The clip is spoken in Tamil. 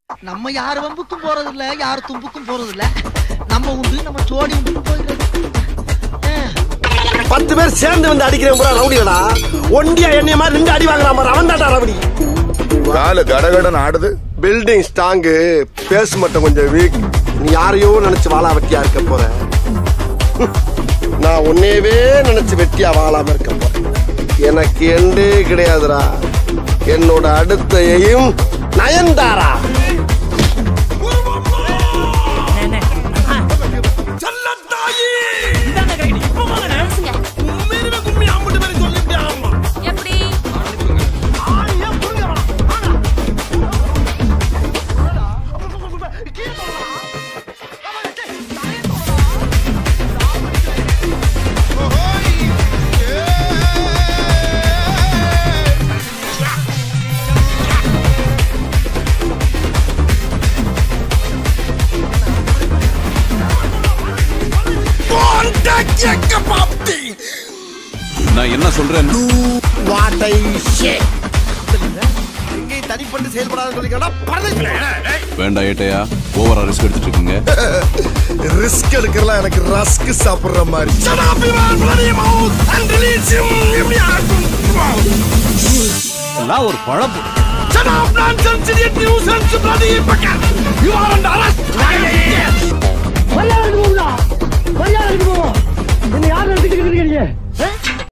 நம்ம யார் வம்புக்கும் போறது இல்ல யார் தும்புக்கும் போறது இல்ல நம்ம உண்டு நம்ம சோடி உண்டு போயிடுறது பத்து பேர் சேர்ந்து வந்து அடிக்கிறேன் பூரா ரவுடிடா ஒண்டியா என்னைய மாதிரி ரெண்டு அடி வாங்குறான் பாரு அவன் தான்டா ரவுடி காலு கடகடன் ஆடுது பில்டிங் ஸ்ட்ராங்கு பேஸ் மட்டும் கொஞ்சம் வீக் நீ யாரையோ நினைச்சு வாழா வெட்டியா இருக்க போற நான் உன்னையவே நினைச்சு வெட்டியா வாழாம இருக்க போறேன் எனக்கு எண்டே கிடையாதுடா என்னோட அடுத்த எய்ம் நயன்தாரா எப்படி நான் என்ன சொல்றேன் வாட்டை எங்கேயும் தனிப்பட்டு செயல்படாத சொல்லிக்கடா வேண்டாம் ஏட்டையா ஓவரா ரிஸ்க் எடுத்துட்டு இருக்கீங்க ரிஸ்க் எடுக்கலாம் எனக்கு ரஸ்க் சாப்பிடுற மாதிரி எல்லாம் ஒரு பழப்பு மரியாதை போகுதா மரியாதை போவோம் என்ன யாரும் எடுத்துக்கிட்டு இருக்கீங்க